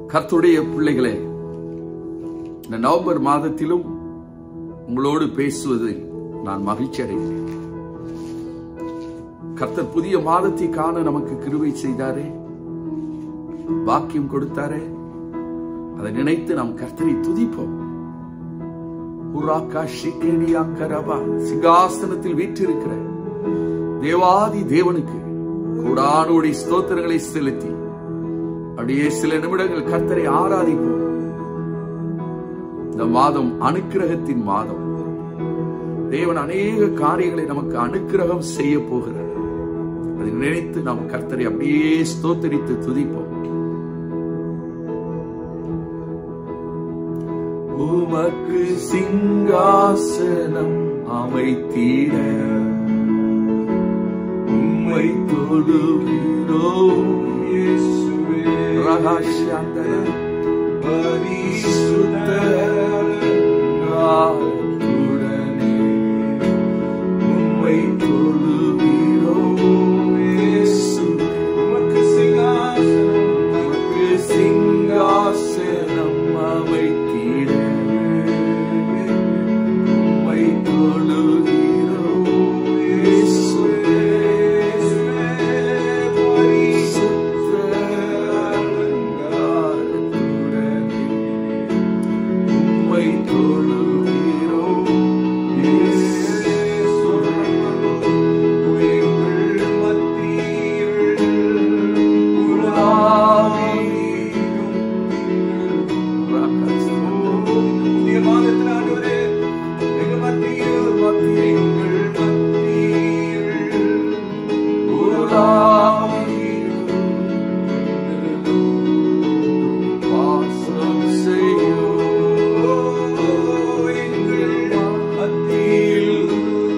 கர்த்தருடைய பிள்ளைகளே இந்த நவம்பர் மாதத்திலும் உங்களோடு பேசுவது நான் மகிழ்ச்சி அடைகிறேன் கர்த்தர் புதிய மாதத்தை காண நமக்கு கிருபை செய்தாரே பாக்கியம் அதை நினைத்து நாம் கர்த்தரை துதிப்போம் உராக்கா ஷிகேனியாக்கரபா சிங்காசனத்தில் வீற்றிருக்கிற தேவாதி தேவனுக்கு கூடானோடி ஸ்தோத்திரங்களை செலுத்தி அப்படியே சில நிமிடங்கள் கர்த்தரை ஆராதிப்போம் இந்த மாதம் அனுக்கிரகத்தின் மாதம் தேவன் அநேக காரியங்களை நமக்கு அனுக்கிரகம் செய்ய போகிறார் அதை நினைத்து நாம் கர்த்தரை அப்படியே ஸ்தோத்தரித்து துதிப்போம் உமக்கு சிங்காசனம் அமைத்தீர உம்மை தொழுகிறோம் இயேசுவே ரகசியந்தர பரிசுத்த நாட்டுடனே உம்மை தொழுகிறோம் இயேசுவே உமக்கு சிங்காசனம் உமக்கு சிங்காசனம் அமைத்தீர உம்மை தொழுகிறோம் இயேசுவே பரிசுத்த நாட்டுடனே உம்மை தொழுகிறோம் இயேசுவே எங்கள் மத்தியில் புதிய மாதத்தில் ஆண்டவரே எங்கள் மத்தியில் எங்கள் மத்தியில் எங்கள் மத்தியில்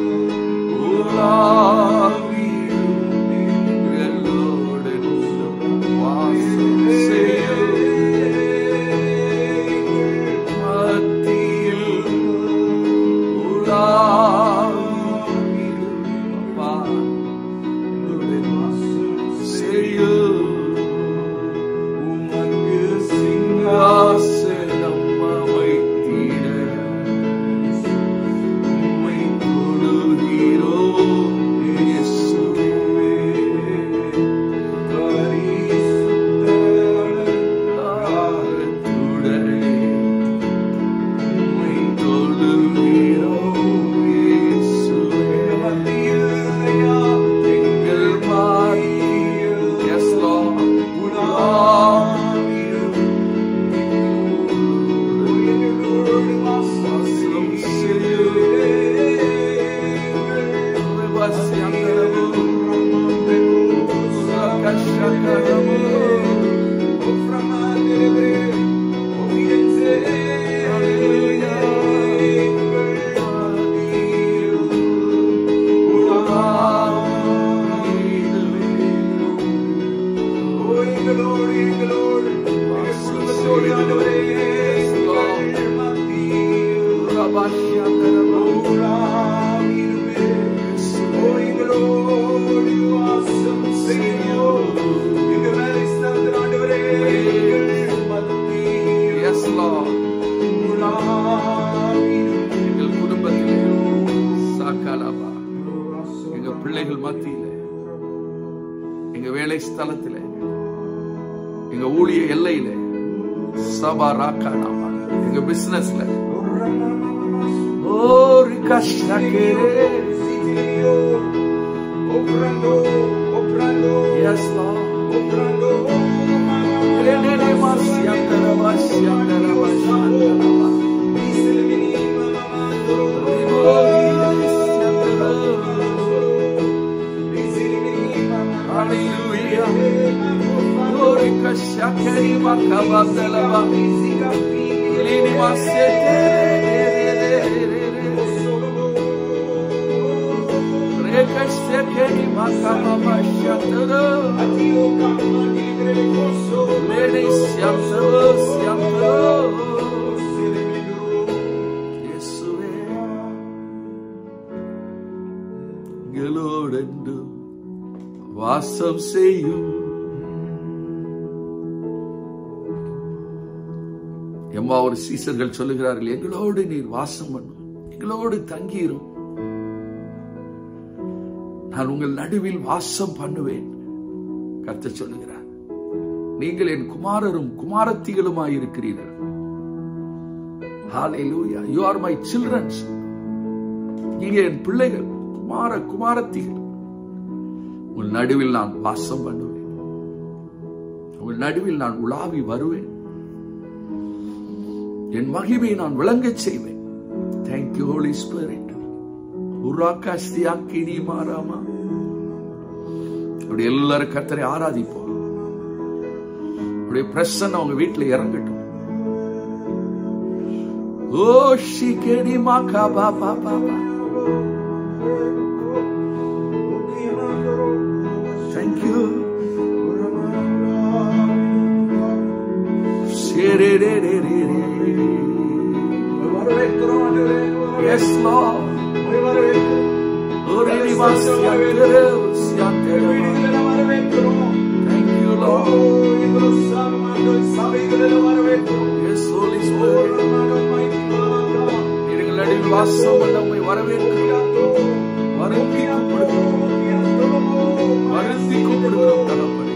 உமக்கு சிங்காசனம் அமைத்திட உம்மை தொழுகிறோம் இயேசுவே. காலத்துடனே உம்மை தொழுகிறோம் இயேசுவே. எங்கள் மத்தியில், yes Lord, வாசம் எங்களோடு எங்களோடு எங்கள் குடும்பத்தோடு ஆண்டவரே எங்கள் மத்தியில் Yes, Lord. எங்கள் குடும்பத்திலே சாக்காலாபா எங்க பிள்ளைகள் மத்தியிலே எங்க வேலை ஸ்தலத்திலே எங்க ஊழிய எல்லையிலே சபா ராக்கா நாமா எங்க பிசினஸ்ல ஓ ரிகஷகரே yes lord Renere masiandara masiandara masiandara Hallelujah. Glory kashakari makabandalaba. Lini masete. Rekashakari makababa shatara. Leni siandara siandara. இயேசுவே எங்களோடென்று வாசம் செய்யும் எம்மா ஒரு சீசர்கள் சொல்லுகிறார்கள் எங்களோடு நீர் வாசம் பண்ணும் எங்களோடு தங்கியிரும் நான் உங்கள் நடுவில் வாசம் பண்ணுவேன் கர்த்தர் சொல்லுகிறார் நீங்கள் என் குமாரரும் குமாரத்திகளுமாய் இருக்கிறீர்கள் Hallelujah. You are my children. நீங்க என் பிள்ளைகள் குமார குமாரத்திகள் உங்கள் நடுவில் நான் வாசம் பண்ணுவேன் உங்கள் நடுவில் நான் உலாவி வருவேன் என் மகிமை நான் விளங்கச் செய்வேன் தேங்க்யூ ஹோலி ஸ்பிரிட் உராகாஸ்தியா கினி மாறாமா அப்படி எல்லாரும் கர்த்தரை ஆராதிப்போம் அப்படியே பிரசன்ன அவங்க வீட்டுல இறங்கட்டும் ஓ ஷிகேடி மாகா பா பா பா பா தேங்க்யூ ஷேரே ரே ரே ரே ரே வரவேற்கிறோம் ஆண்டவரே. எஸ் லார்ட் உம்மை வரவேற்கிறோம். ஒரு நிவாசியாத்திரே சியாத்திரே வீடுகளில் வரவேற்கிறோம். Thank you, O, Lord. எங்கள் சாமான்கள் சபைகளில் வரவேற்கிறோம். Yes, Holy ஓ, Spirit. ரமணம் மைத்திமானந்தா. நீங்கள் நடுவில் வாசம் பண்ண உம்மை வரவேற்கிறோம் வருந்தி கூப்பிடுகிறோம் வருந்தி கூப்பிடுகிறோம் தகப்பனே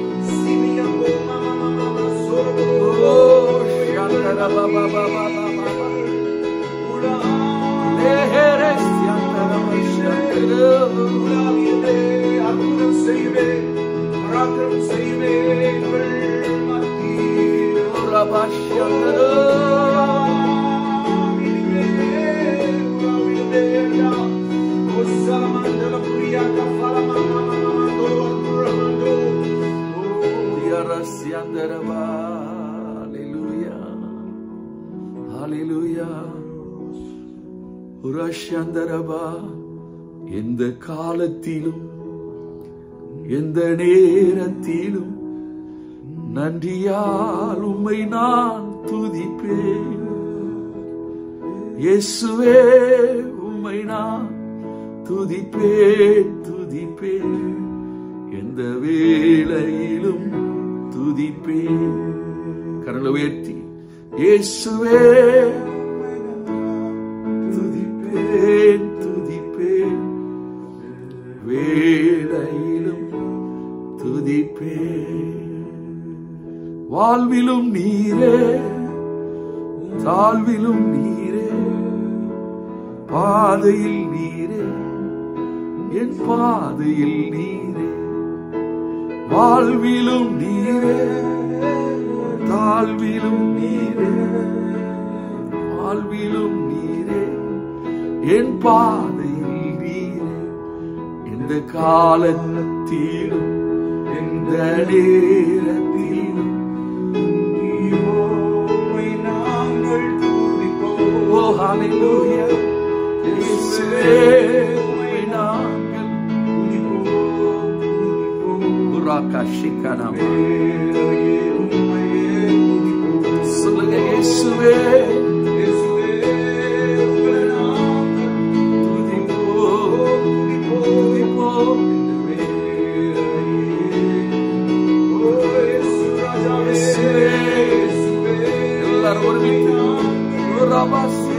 ஓ ஷியாந்தர பா பா பா பா பா பா பா லேஹரே சியாந்தர பா ஷியாந்தர ஓ ரபா ஷியாந்தர Diara siandர பா ஹalleluya ஹalleluya உரஷந்தரபா எந்த காலத்திலும் எந்த நேரத்திலும் நன்றியால் உம்மை நான் துதிப்பேன் இயேசுவே உம்மை நான் துதிப்பேன் துதிப்பேன் எந்த வேளையிலும் துதிப்பேன் கரங்களை உயர்த்தி இயேசுவே துதிப்பேன் துதிப்பேன் வேளையிலும் துதிப்பேன் வாழ்விலும் நீரே தாழ்விலும் நீரே பாதையில் நீரே என் பாதையில் நீரே வாழ்விலும் நீரே தாழ்விலும் நீரே வாழ்விலும் நீரே என் பாதையில் நீரே எந்த காலத்திலும் எந்த நேரத்திலும் ஓ ஹalleluya இயேசுவே உம்மை நாங்கள் உராகாஷிகனாமா சொல்லுங்க இயேசுவே துதிப்போம் துதிப்போம் இயேசுவே எல்லாரும் ஒருமித்து உராபாசி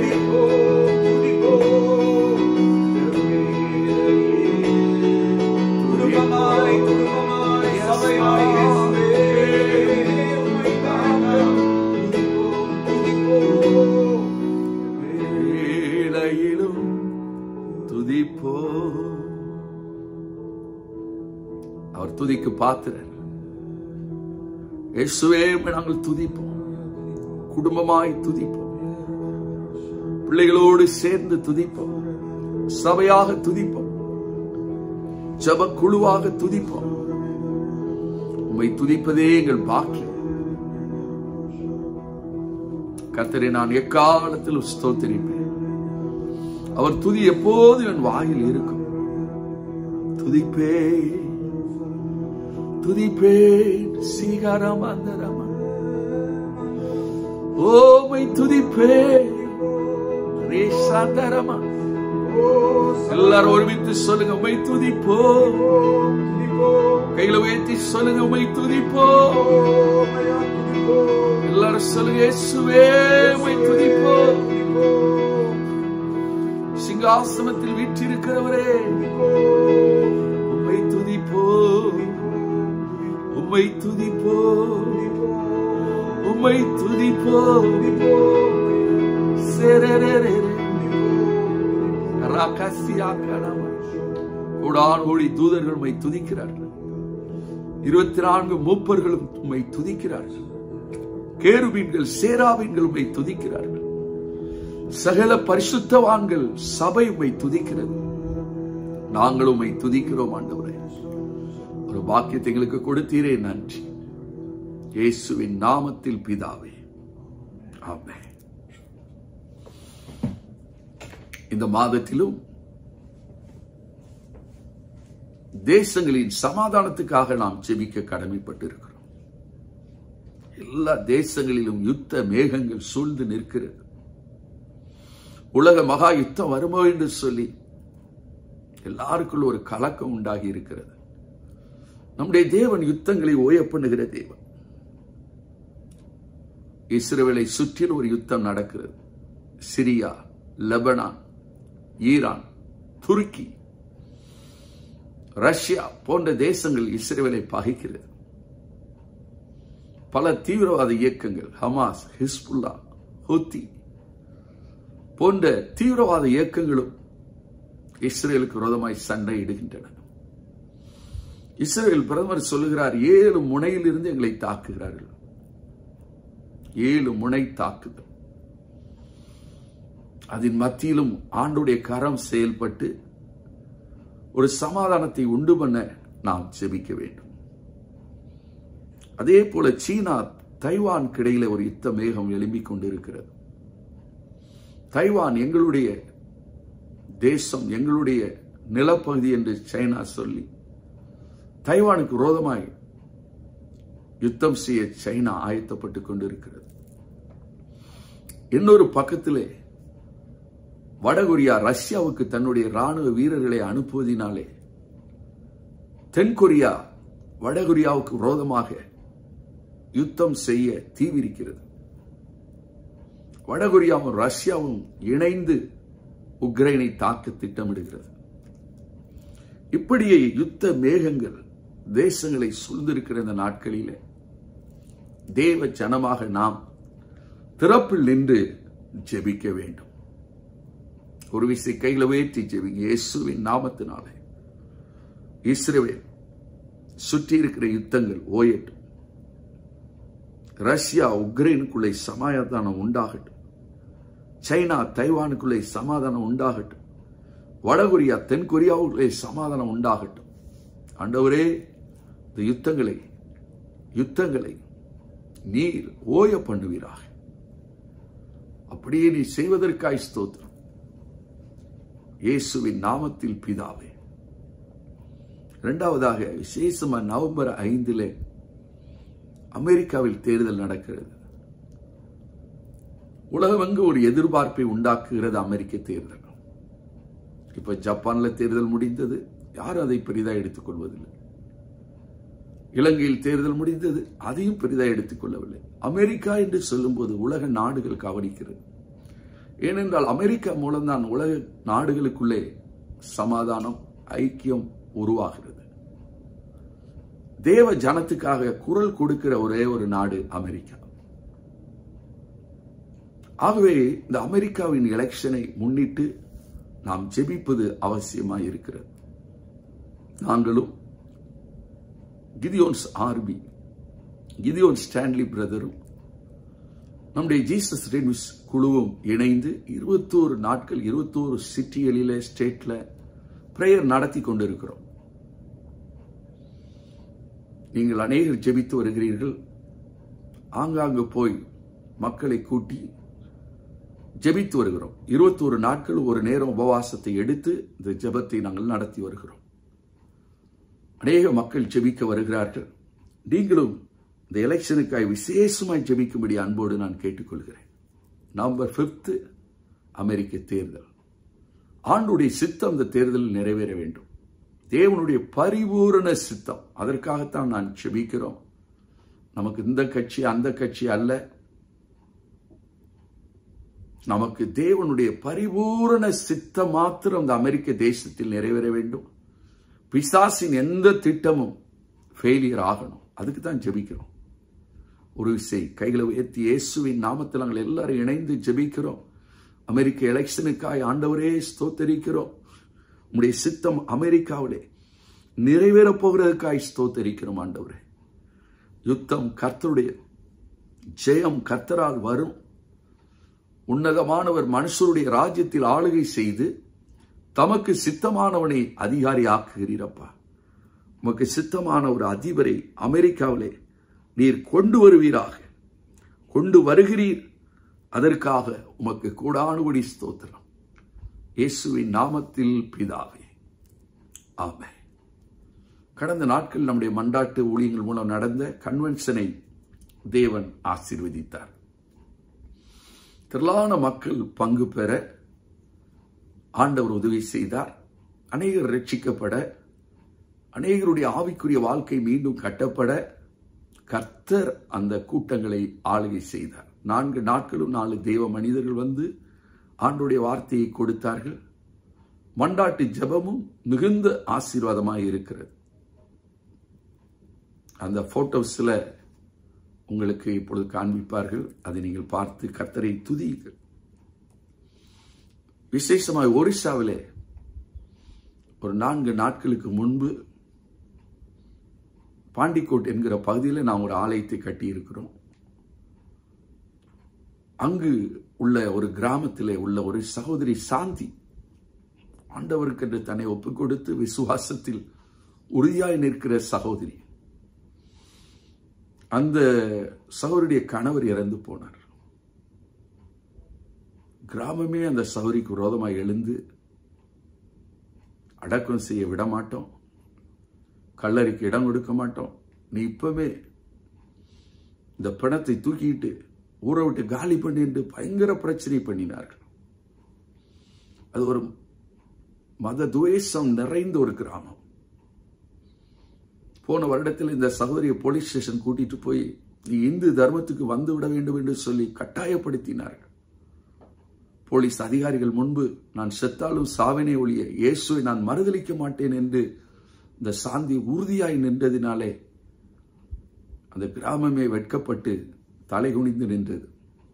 வேளையிலும் துதிப்போ அவர் துதிக்கு பாத்திரர் இயேசுவே உம்மை நாங்கள் துதிப்போம் குடும்பமாய் துதிப்போம் பிள்ளைகளோடு சேர்ந்து துதிப்போம் சபையாக துதிப்போம் ஜப குழுவாக துதிப்போம் உம்மை துதிப்பதே எங்கள் பாக்கியம் கர்த்தரை நான் எக்காலத்திலும் ஸ்தோத்திரிப்பேன் அவர் துதி எப்போது என் வாயில் இருக்கும் துதிப்பே துதிப்பேன் சீகாரம் அந்தரமா ஓமை துதிப்பேன் ரேசாந்தரமா எல்லாரும் ஒருமித்து சொல்லுங்க உமை துதிப்போ கையில உயர்த்தி சொல்லுங்க உமை துதிப்போ எல்லாரும் சொல்லுங்க இயேசுவே உம்மை துதிப்போம் சிங்காசனத்தில் வீற்றிருக்கிறவரே உம்மை துதிப்போம் உம்மை துதிப்போம் உம்மை துதிப்போம் செரரரரே. ரகசியாக்கரம. கோடான கோடி தூதர்கள் உம்மை துதிக்கிறார்கள் இருபத்தி நான்கு மூப்பர்களும் உம்மை துதிக்கிறார்கள் கேருபீன்கள் சேராபீன்கள் உம்மை துதிக்கிறார்கள் சகல பரிசுத்தவான்கள் சபை உம்மை துதிக்கிறது நாங்கள் உம்மை துதிக்கிறோம் ஆண்டவரே ஒரு பாக்கியத்தை எங்களுக்கு கொடுத்தீரே நன்றி இயேசுவின் நாமத்தில் பிதாவே ஆமென் இந்த மாதத்திலும் தேசங்களின் சமாதானத்துக்காக நாம் ஜெபிக்க கடமைப்பட்டிருக்கிறோம் எல்லா தேசங்களிலும் யுத்த மேகங்கள் சூழ்ந்து நிற்கிறது உலக மகா யுத்தம் வருமோ என்று சொல்லி எல்லாருக்குள்ள ஒரு கலக்கம் உண்டாகி இருக்கிறது நம்முடைய தேவன் யுத்தங்களை ஓய பண்ணுகிற தேவன் இஸ்ரேலை சுற்றிலும் ஒரு யுத்தம் நடக்கிறது சிரியா லெபனான் ஈரான் துருக்கி ரஷ்யா போன்ற தேசங்கள் இஸ்ரேலை பகைக்கிறது பல தீவிரவாத இயக்கங்கள் ஹமாஸ் ஹிஸ்புல்லா ஹூத்தி போன்ற தீவிரவாத இயக்கங்களும் இஸ்ரேலுக்கு விரோதமாய் சண்டையிடுகின்றன இஸ்ரேல் பிரதமர் சொல்லுகிறார் ஏழு முனையில் இருந்து எங்களை தாக்குகிறார்கள் ஏழு முனை தாக்குதல் அதன் மத்தியிலும் ஆண்டுடைய கரம் செயல்பட்டு ஒரு சமாதானத்தை உண்டு பண்ண நாம் செபிக்க வேண்டும் அதே போல சீனா தைவான் கிடையில ஒரு யுத்த மேகம் எழும்பிக் கொண்டிருக்கிறது தைவான் எங்களுடைய தேசம் எங்களுடைய நிலப்பகுதி என்று சைனா சொல்லி தைவானுக்கு விரோதமாய் யுத்தம் செய்ய சைனா ஆயத்தப்பட்டுக் கொண்டிருக்கிறது இன்னொரு பக்கத்திலே வடகொரியா ரஷ்யாவுக்கு தன்னுடைய ராணுவ வீரர்களை அனுப்புவதினாலே தென்கொரியா வடகொரியாவுக்கு விரோதமாக யுத்தம் செய்ய தீவிரிக்கிறது வடகொரியாவும் ரஷ்யாவும் இணைந்து உக்ரைனை தாக்க திட்டமிடுகிறது இப்படியே யுத்த மேகங்கள் தேசங்களை சூழ்ந்திருக்கிற இந்த நாட்களிலே தேவ ஜனமாக நாம் திறப்பில் நின்று ஜெபிக்க வேண்டும் ஒரு விசை கையில உயர்த்தி ஜெபிங்க இயேசுவின் நாமத்தினாலே இஸ்ரேல் சுற்றி இருக்கிற யுத்தங்கள் ஓயட்டும் ரஷ்யா உக்ரைனுக்குள்ளே சமாதானம் உண்டாகட்டும் சைனா தைவானுக்குள்ளே சமாதானம் உண்டாகட்டும் வடகொரியா தென்கொரியாவுக்குள்ளே சமாதானம் உண்டாகட்டும் ஆண்டவரே இந்த யுத்தங்களை யுத்தங்களை நீர் ஓய பண்ணுவீராக அப்படியே நீ செய்வதற்காய் ஸ்தோத்திரம் இயேசுவின் நாமத்தில் பிதாவே இரண்டாவதாக விசேஷமா நவம்பர் ஐந்திலே அமெரிக்காவில் தேர்தல் நடக்கிறது உலகமெங்கு ஒரு எதிர்பார்ப்பை உண்டாக்குகிறது அமெரிக்க தேர்தல் இப்ப ஜப்பான்ல தேர்தல் முடிந்தது யாரும் அதை பெரிதா எடுத்துக்கொள்வதில்லை இலங்கையில் தேர்தல் முடிந்தது அதையும் பெரிதா எடுத்துக்கொள்ளவில்லை அமெரிக்கா என்று சொல்லும்போது உலக நாடுகள் கவனிக்கிறது ஏனென்றால் அமெரிக்கா மூலம்தான் உலக நாடுகளுக்குள்ளே சமாதானம் ஐக்கியம் உருவாகிறது தேவ ஜனத்துக்காக குரல் கொடுக்கிற ஒரே ஒரு நாடு அமெரிக்கா ஆகவே இந்த அமெரிக்காவின் எலெக்ஷனை முன்னிட்டு நாம் ஜெபிப்பது அவசியமாய் இருக்கிறது நாங்களும் கிதியோன்ஸ் ஆர்பி கிதியோன் ஸ்டான்லி பிரதரும் நம்முடைய ஜீசஸ் ரெனியூஸ் குழுவும் இணைந்து இருபத்தோரு நாட்கள் இருபத்தோரு சிட்டிகளில ஸ்டேட்ல பிரேயர் நடத்தி கொண்டிருக்கிறோம் நீங்கள் அநேகர் ஜெபித்து வருகிறீர்கள் ஆங்காங்கு போய் மக்களை கூட்டி ஜெபித்து வருகிறோம் இருபத்தோரு நாட்கள் ஒரு நேரம் உபவாசத்தை எடுத்து இந்த ஜெபத்தை நாங்கள் நடத்தி வருகிறோம் அநேக மக்கள் ஜெபிக்க வருகிறார்கள் நீங்களும் இந்த எலெக்ஷனுக்காய் விசேஷமாய் ஜெபிக்கும்படி அன்போடு நான் கேட்டுக்கொள்கிறேன் நவம்பர் பிப்த் அமெரிக்க தேர்தல் ஆண்டுடைய சித்தம் இந்த தேர்தலில் நிறைவேற வேண்டும் தேவனுடைய பரிபூரண சித்தம் அதற்காகத்தான் நான் ஜெபிக்கிறோம் நமக்கு இந்த கட்சி அந்த கட்சி அல்ல நமக்கு தேவனுடைய பரிபூரண சித்தம் மாத்திரம் அந்த அமெரிக்க தேசத்தில் நிறைவேற வேண்டும் பிசாசின் எந்த திட்டமும் ஃபெயிலியர் ஆகணும் அதுக்கு தான் ஜெபிக்கிறோம் ஒரு விசை கைகளை உயர்த்தி இயேசுவின் நாமத்தில் நாங்கள் எல்லாரும் இணைந்து ஜெபிக்கிறோம் அமெரிக்க எலெக்ஷனுக்காய் ஆண்டவரே ஸ்தோத்தரிக்கிறோம் உம்முடைய சித்தம் அமெரிக்காவிலே நிறைவேறப் போகிறதுக்காய் ஸ்தோத்தரிக்கிறோம் ஆண்டவரே யுத்தம் கர்த்தருடைய ஜெயம் கர்த்தரால் வரும் உன்னதமானவர் மனுஷருடைய ராஜ்யத்தில் ஆளுகை செய்து தமக்கு சித்தமானவனை அதிகாரி ஆக்குகிறீரப்பா உமக்கு சித்தமான ஒரு அதிபரை அமெரிக்காவிலே நீர் கொண்டு வருவீராக கொண்டு வருகிறீர் அதற்காக உமக்கு கூடானுபடி ஸ்தோத்திரம் இயேசுவின் நாமத்தில் பிதாவே ஆமே கடந்த நாட்கள் நம்முடைய மண்டாட்டு ஊழியங்கள் மூலம் நடந்த கன்வென்ஷனை தேவன் ஆசீர்வதித்தார் திரளான மக்கள் பங்கு பெற ஆண்டவர் உதவி செய்தார் அநேகர் ரட்சிக்கப்பட அநேகருடைய ஆவிக்குரிய வாழ்க்கை மீண்டும் கட்டப்பட கர்த்தர் அந்த கூட்டங்களை ஆளுகை செய்தார் நான்கு நாட்களும் நாலு தெய்வ மனிதர்கள் வந்து ஆண்டுடைய வார்த்தையை கொடுத்தார்கள் மண்டாட்டு ஜெபமும் மிகுந்த ஆசீர்வாதமாக இருக்கிறது அந்த போட்டோஸில் உங்களுக்கு இப்பொழுது காண்பிப்பார்கள் அதை நீங்கள் பார்த்து கர்த்தரை துதியுங்கள் விசேஷமாக ஒரிசாவிலே ஒரு நான்கு நாட்களுக்கு முன்பு பாண்டிக்கோட் என்கிற பகுதியில் நாம் ஒரு ஆலயத்தை கட்டி இருக்கிறோம் அங்கு உள்ள ஒரு கிராமத்திலே உள்ள ஒரு சகோதரி சாந்தி ஆண்டவருக்கு என்று தன்னை ஒப்புக் கொடுத்து விசுவாசத்தில் உறுதியாய் நிற்கிற சகோதரி அந்த சகோதரியுடைய கணவர் இறந்து போனார் கிராமமே அந்த சகோதரிக்கு விரோதமாக எழுந்து அடக்கம் செய்ய விட மாட்டோம் கல்லறைக்கு இடம் கொடுக்க மாட்டோம் நீ இப்பவே இந்த பிணத்தை தூக்கிட்டு ஊரை விட்டு காலி பண்ணி என்று பயங்கர பிரச்சனை பண்ணினார்கள் அது ஒரு மத துவேஷம் நிறைந்த ஒரு கிராமம் போன வருடத்தில் இந்த சகோதரியை போலீஸ் ஸ்டேஷன் கூட்டிட்டு போய் நீ இந்து தர்மத்துக்கு வந்து விட வேண்டும் என்று சொல்லி கட்டாயப்படுத்தினார்கள் போலீஸ் அதிகாரிகள் முன்பு நான் செத்தாலும் சாவினை ஒழிய இயேசுவை நான் மறுதளிக்க மாட்டேன் என்று இந்த சாந்தி உறுதியாய் நின்றதினாலே அந்த கிராமமே வெட்கப்பட்டு தலை குனிந்து நின்றது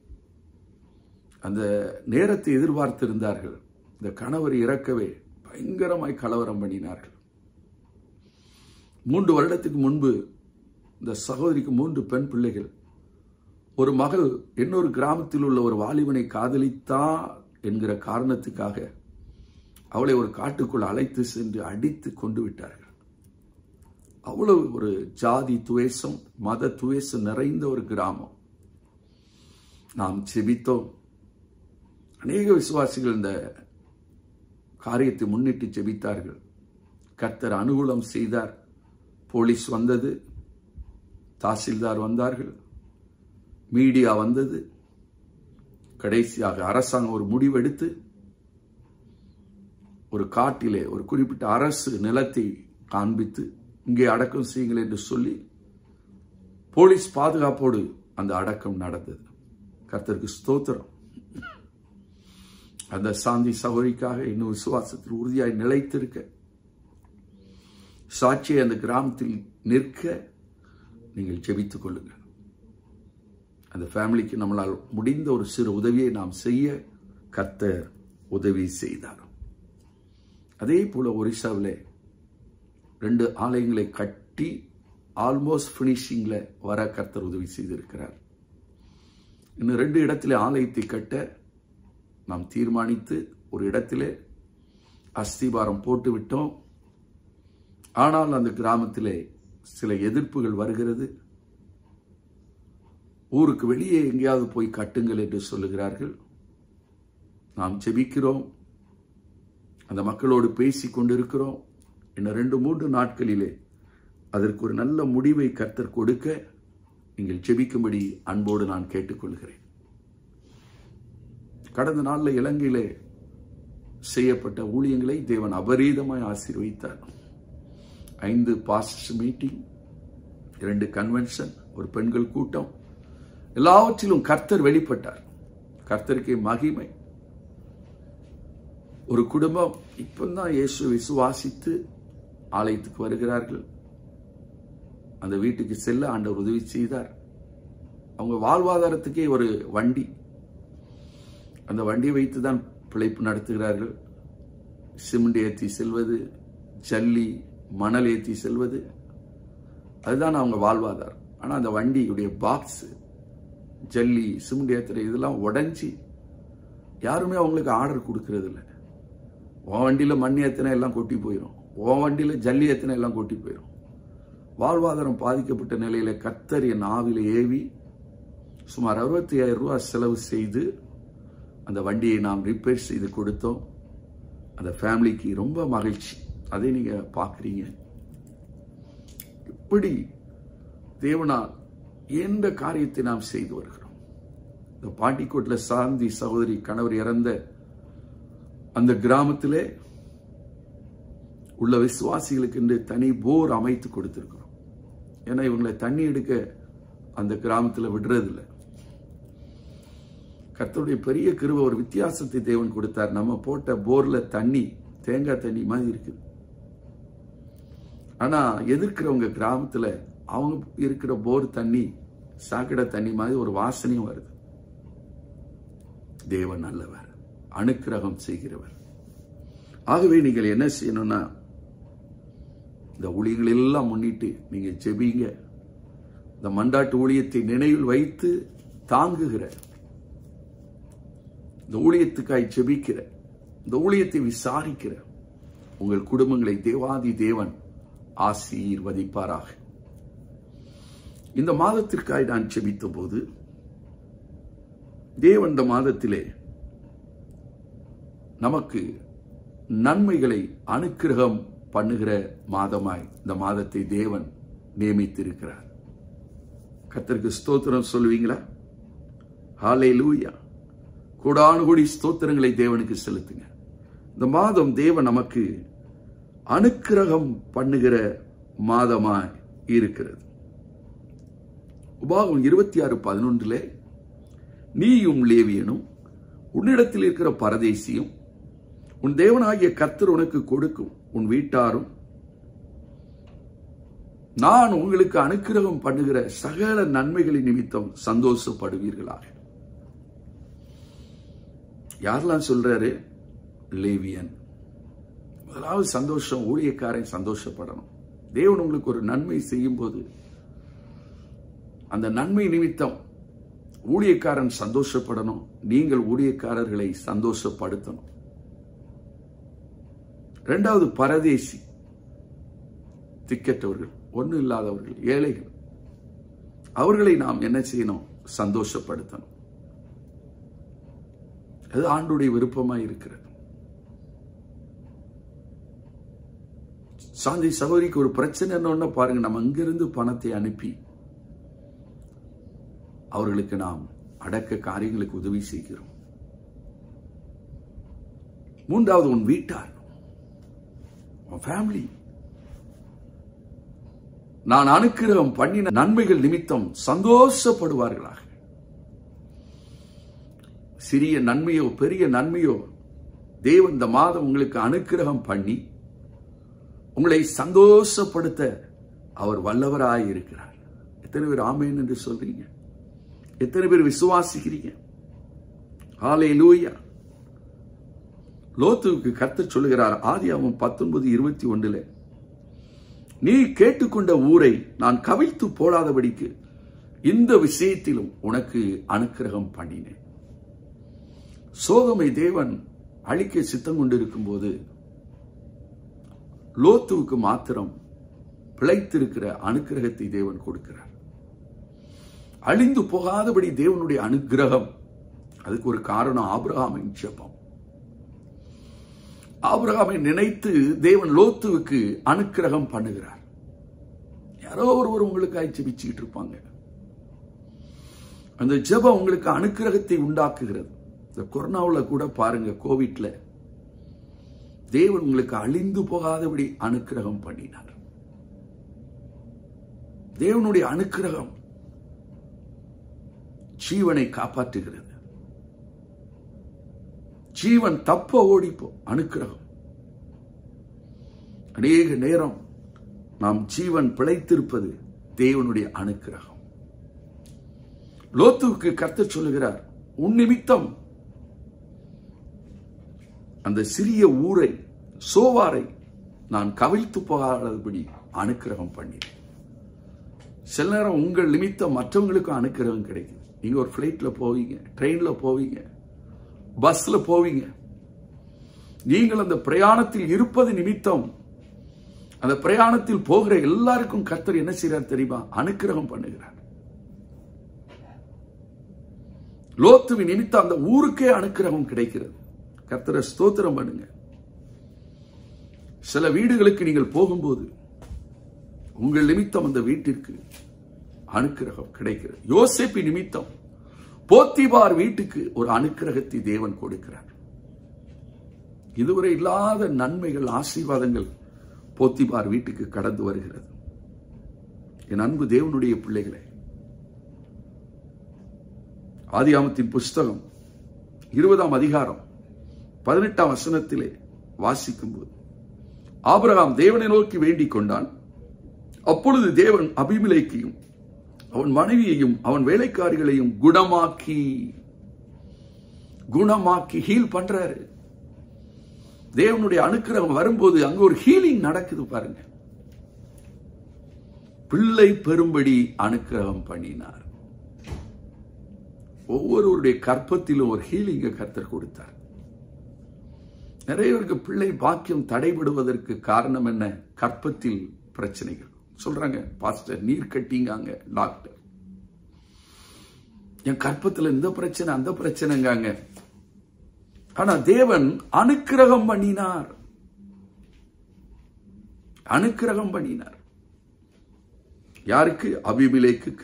அந்த நேரத்தை எதிர்பார்த்திருந்தார்கள் இந்த கணவர் இறக்கவே பயங்கரமாய் கலவரம் பண்ணினார்கள் மூன்று வருடத்துக்கு முன்பு இந்த சகோதரிக்கு மூன்று பெண் பிள்ளைகள் ஒரு மகள் இன்னொரு கிராமத்தில் உள்ள ஒரு வாலிபனை காதலித்தா என்கிற காரணத்துக்காக அவளை ஒரு காட்டுக்குள் அழைத்து சென்று அடித்து கொண்டு விட்டார்கள் அவ்வளவு ஒரு ஜாதி துவேஷம் மத துவேஷம் நிறைந்த ஒரு கிராமம் நாம் செபித்தோம் அநேக விசுவாசிகள் இந்த காரியத்தை முன்னிட்டு ஜெபித்தார்கள் கர்த்தர் அனுகூலம் செய்தார் போலீஸ் வந்தது தாசில்தார் வந்தார்கள் மீடியா வந்தது கடைசியாக அரசாங்கம் ஒரு முடிவெடுத்து ஒரு காட்டிலே ஒரு குறிப்பிட்ட அரசு நிலத்தை காண்பித்து இங்கே அடக்கம் செய்யுங்கள் என்று சொல்லி போலீஸ் பாதுகாப்போடு அந்த அடக்கம் நடந்தது கர்த்தருக்கு ஸ்தோத்திரம் அந்த சாந்தி சகோதரிக்காக இன்னும் விசுவாசத்தில் உறுதியாய் நிலைத்திருக்க சாட்சியை அந்த கிராமத்தில் நிற்க நீங்கள் ஜெபித்துக் கொள்ளுங்கள் அந்த ஃபேமிலிக்கு நம்மளால் முடிந்த ஒரு சிறு உதவியை நாம் செய்ய கர்த்தர் உதவி செய்தார் அதே போல ஒரிசாவில் ரெண்டு ஆலயங்களை கட்டி ஆல்மோஸ்ட் ஃபினிஷிங்கில் வர கர்த்தர் உதவி செய்திருக்கிறார் இன்னும் ரெண்டு இடத்துல ஆலயத்தை கட்ட நாம் தீர்மானித்து ஒரு இடத்திலே அஸ்திபாரம் போட்டு விட்டோம் ஆனால் அந்த கிராமத்திலே சில எதிர்ப்புகள் வருகிறது ஊருக்கு வெளியே எங்கேயாவது போய் கட்டுங்கள் என்று சொல்லுகிறார்கள் நாம் ஜெபிக்கிறோம் அந்த மக்களோடு பேசி கொண்டிருக்கிறோம் இன்னும் ரெண்டு மூன்று நாட்களிலே அதற்கு ஒரு நல்ல முடிவை கர்த்தர் கொடுக்க நீங்கள் ஜெபிக்கும்படி அன்போடு நான் கேட்டுக்கொள்கிறேன் கடந்த நாளில் இலங்கையிலே செய்யப்பட்ட ஊழியங்களை தேவன் அபரீதமாய் ஆசீர்வதித்தார் ஐந்து பாஸ்டர்ஸ் மீட்டிங் இரண்டு கன்வென்ஷன் ஒரு பெண்கள் கூட்டம் எல்லாவற்றிலும் கர்த்தர் வெளிப்பட்டார் கர்த்தருக்கு மகிமை ஒரு குடும்பம் இப்பதான் இயேசு விசுவாசித்து ஆலயத்துக்கு வருகிறார்கள் அந்த வீட்டுக்கு செல்ல ஆண்டவர் உதவி செய்தார் அவங்க வாழ்வாதாரத்துக்கே ஒரு வண்டி அந்த வண்டியை வைத்து தான் பிழைப்பு நடத்துகிறார்கள் சிமெண்ட் ஏற்றி செல்வது ஜல்லி மணல் ஏற்றி செல்வது அதுதான் அவங்க வாழ்வாதாரம் ஆனால் அந்த வண்டியுடைய பாக்ஸ் ஜல்லி சிமெண்ட் ஏற்றுற இதெல்லாம் உடைஞ்சி யாருமே அவங்களுக்கு ஆர்டர் கொடுக்கறது இல்லை உன் வண்டியில் மண் ஏற்றினா எல்லாம் கொட்டி போயிடும் உன் வண்டியில் ஜல்லி ஏற்றினா எல்லாம் கொட்டி போயிடும் வாழ்வாதாரம் பாதிக்கப்பட்ட நிலையில கத்தர் என் ஆவில ஏவி சுமார் அறுபத்தி ஆயிரம் ரூபாய் செலவு செய்து அந்த வண்டியை நாம் ரிப்பேர் செய்து கொடுத்தோம் அந்த ஃபேமிலிக்கு ரொம்ப மகிழ்ச்சி அதை நீங்க பார்க்குறீங்க இப்படி தேவனால் எந்த காரியத்தை நாம் செய்து வருகிறோம் இந்த பாண்டிக்கோட்டில் சாந்தி சகோதரி கணவர் இறந்த அந்த கிராமத்திலே உள்ள விசுவாசிகளுக்கு என்று தனி போர் அமைத்து கொடுத்திருக்கிறோம் ஏன்னா இவங்களை தண்ணி எடுக்க அந்த கிராமத்தில் விடுறதில்லை கர்த்தருடைய பெரிய கிருப ஒரு வித்தியாசத்தை தேவன் கொடுத்தார் நம்ம போட்ட போர்ல தண்ணி தேங்காய் தண்ணி மாதிரி இருக்குது ஆனா எதிர்க்கிறவங்க கிராமத்துல அவங்க இருக்கிற போர் தண்ணி சாக்கடை தண்ணி மாதிரி ஒரு வாசனையும் வருது தேவன் நல்லவர் அனுக்கிரகம் செய்கிறவர் ஆகவே நீங்கள் என்ன செய்யணும்னா இந்த ஊழியங்கள் எல்லாம் முன்னிட்டு நீங்க ஜெபிங்க இந்த மண்டாட்டு ஊழியத்தை நினைவில் வைத்து தாங்குகிற இந்த ஊழியத்துக்காய் ஜெபிக்கிற இந்த ஊழியத்தை விசாரிக்கிற உங்கள் குடும்பங்களை தேவாதி தேவன் ஆசீர்வதிப்பாராக இந்த மாதத்திற்காய் நான் ஜெபித்த போது தேவன் இந்த மாதத்திலே நமக்கு நன்மைகளை அனுக்கிரகம் பண்ணுகிற மாதமாய் இந்த மாதத்தை தேவன் நியமித்திருக்கிறார் கத்தருக்கு ஸ்தோத்திரம் சொல்லுவீங்களா ஹாலே லூயா கூடானு கூடி ஸ்தோத்திரங்களை தேவனுக்கு செலுத்துங்க இந்த மாதம் தேவன் நமக்கு அனுக்கிரகம் பண்ணுகிற மாதமாய் இருக்கிறது உபாகம் இருபத்தி ஆறு பதினொன்றிலே நீயும் லேவியனும் உன்னிடத்தில் இருக்கிற பரதேசியும் உன் தேவனாகிய கர்த்தர் உனக்கு கொடுக்கும் உன் வீட்டாரும் நான் உங்களுக்கு அனுக்கிரகம் பண்ணுகிற சகல நன்மைகளின் நிமித்தம் சந்தோஷப்படுவீர்களாக யாரெல்லாம் சொல்றாரு லேவியன் முதலாவது சந்தோஷம் ஊழியக்காரன் சந்தோஷப்படணும் தேவன் உங்களுக்கு ஒரு நன்மை செய்யும் போது அந்த நன்மை நிமித்தம் ஊழியக்காரன் சந்தோஷப்படணும் நீங்கள் ஊழியக்காரர்களை சந்தோஷப்படுத்தணும் இரண்டாவது பரதேசி திக்கற்றவர்கள் ஒன்றும் இல்லாதவர்கள் ஏழைகள் அவர்களை நாம் என்ன செய்யணும் சந்தோஷப்படுத்தணும் அது ஆண்டுடைய விருப்பமாய் இருக்கிறது சாந்தி சகோதரிக்கு ஒரு பிரச்சனை என்னன்னா பாருங்க நம்ம அங்கிருந்து பணத்தை அனுப்பி அவர்களுக்கு நாம் அடக்க காரியங்களுக்கு உதவி செய்கிறோம் மூன்றாவது உன் வீட்டார் உன் ஃபேமிலி நான் அனுக்கிரகம் பண்ணின நன்மைகள் நிமித்தம் சந்தோஷப்படுவார்களாக சிறிய நன்மையோ பெரிய நன்மையோ தேவன் இந்த மாதம் உங்களுக்கு அனுக்கிரகம் பண்ணி உங்களை சந்தோஷப்படுத்த அவர் வல்லவராய் இருக்கிறார் எத்தனை பேர் ஆமேன் என்று சொல்றீங்க எத்தனை பேர் விசுவாசிக்கிறீங்க ஆலை லூயா லோத்துவுக்கு கத்த சொல்லுகிறார் ஆதியாமம் பத்தொன்பது இருபத்தி ஒன்றுல நீ கேட்டுக்கொண்ட ஊரை நான் கவிழ்த்து போடாதபடிக்கு இந்த விஷயத்திலும் உனக்கு அனுக்கிரகம் பண்ணினேன் சோகமை தேவன் அழிக்க சித்தம் கொண்டிருக்கும் போது லோத்துவுக்கு மாத்திரம் பிழைத்திருக்கிற அனுக்கிரகத்தை தேவன் கொடுக்கிறார் அழிந்து போகாதபடி தேவனுடைய அனுக்கிரகம் அதுக்கு ஒரு காரணம் ஆபிரகாமின் ஜெபம் ஆபிரகாமை நினைத்து தேவன் லோத்துவுக்கு அனுக்கிரகம் பண்ணுகிறார் யாரோ ஒருவர் உங்களுக்காக ஜெபிச்சுக்கிட்டு இருப்பாங்க அந்த ஜெபம் உங்களுக்கு அனுக்கிரகத்தை உண்டாக்குகிறது இந்த கொரோனாவில் கூட பாருங்க கோவிட்ல தேவன் உங்களுக்கு அழிந்து போகாதபடி அனுக்கிரகம் பண்ணினார் தேவனுடைய அனுக்கிரகம் ஜீவனை காப்பாற்றுகிறது ஜீவன் தப்ப ஓடிப்போ அனுக்கிரகம் அநேக நேரம் நாம் ஜீவன் பிழைத்திருப்பது தேவனுடைய அனுக்கிரகம் லோத்துவுக்கு கர்த்தர் சொல்லுகிறார் உன் நிமித்தம் அந்த சிறிய ஊரை சோவாரை நான் கவிழ்த்து போகாதபடி அனுக்கிரகம் பண்ணினேன் சில நேரம் உங்கள் நிமித்தம் மற்றவங்களுக்கும் அனுக்கிரகம் கிடைக்கும் நீங்க ஒரு ஃபிளைட்ல போவீங்க ட்ரெயின்ல போவீங்க பஸ்ல போவீங்க நீங்கள் அந்த பிரயாணத்தில் இருப்பது நிமித்தம் அந்த பிரயாணத்தில் போகிற எல்லாருக்கும் கர்த்தர் என்ன செய்றார் தெரியுமா அனுக்கிரகம் பண்ணுகிறார் லோத்துவின் நிமித்தம் அந்த ஊருக்கே அனுக்கிரகம் கிடைக்கிறது கர்த்தரை ஸ்தோத்திரம் பண்ணுங்க சில வீடுகளுக்கு நீங்கள் போகும்போது உங்கள் நிமித்தம் அந்த வீட்டிற்கு அனுக்கிரகம் கிடைக்கிறது யோசேப்பு நிமித்தம் போத்திபார் வீட்டுக்கு ஒரு அனுக்கிரகத்தை தேவன் கொடுக்கிறார் இதுவரை இல்லாத நன்மைகள் ஆசீர்வாதங்கள் போத்திபார் வீட்டுக்கு கடந்து வருகிறது என் அன்பு தேவனுடைய பிள்ளைகளே ஆதியாமத்தின் புஸ்தகம் இருபதாம் அதிகாரம் பதினெட்டாம் வசனத்திலே வாசிக்கும் போது ஆபிரகாம் தேவனை நோக்கி வேண்டிக் கொண்டான் அப்பொழுது தேவன் அபிமிலேக்கையும் அவன் மனைவியையும் அவன் வேலைக்காரிகளையும் குணமாக்கி குணமாக்கி ஹீல் பண்றாரு தேவனுடைய அனுக்கிரகம் வரும்போது அங்க ஒரு ஹீலிங் நடக்குது பாருங்க பிள்ளை பெரும்படி அனுக்கிரகம் பண்ணினார் ஒவ்வொருவருடைய கற்பத்திலும் ஒரு ஹீலிங்க கர்த்தர் கொடுத்தார் நிறைய பேருக்கு பிள்ளை பாக்கியம் தடைபடுவதற்கு காரணம் என்ன கற்பத்தில் பிரச்சனைகள் சொல்றாங்க பாஸ்டர் நீர் கட்டிங்காங்க டாக்டர் என் கற்பத்துல இந்த பிரச்சனை அந்த பிரச்சனைங்காங்க ஆனா தேவன் அனுக்கிரகம் பண்ணினார் அனுக்கிரகம் பண்ணினார் யாருக்கு அபிமிலேக்கு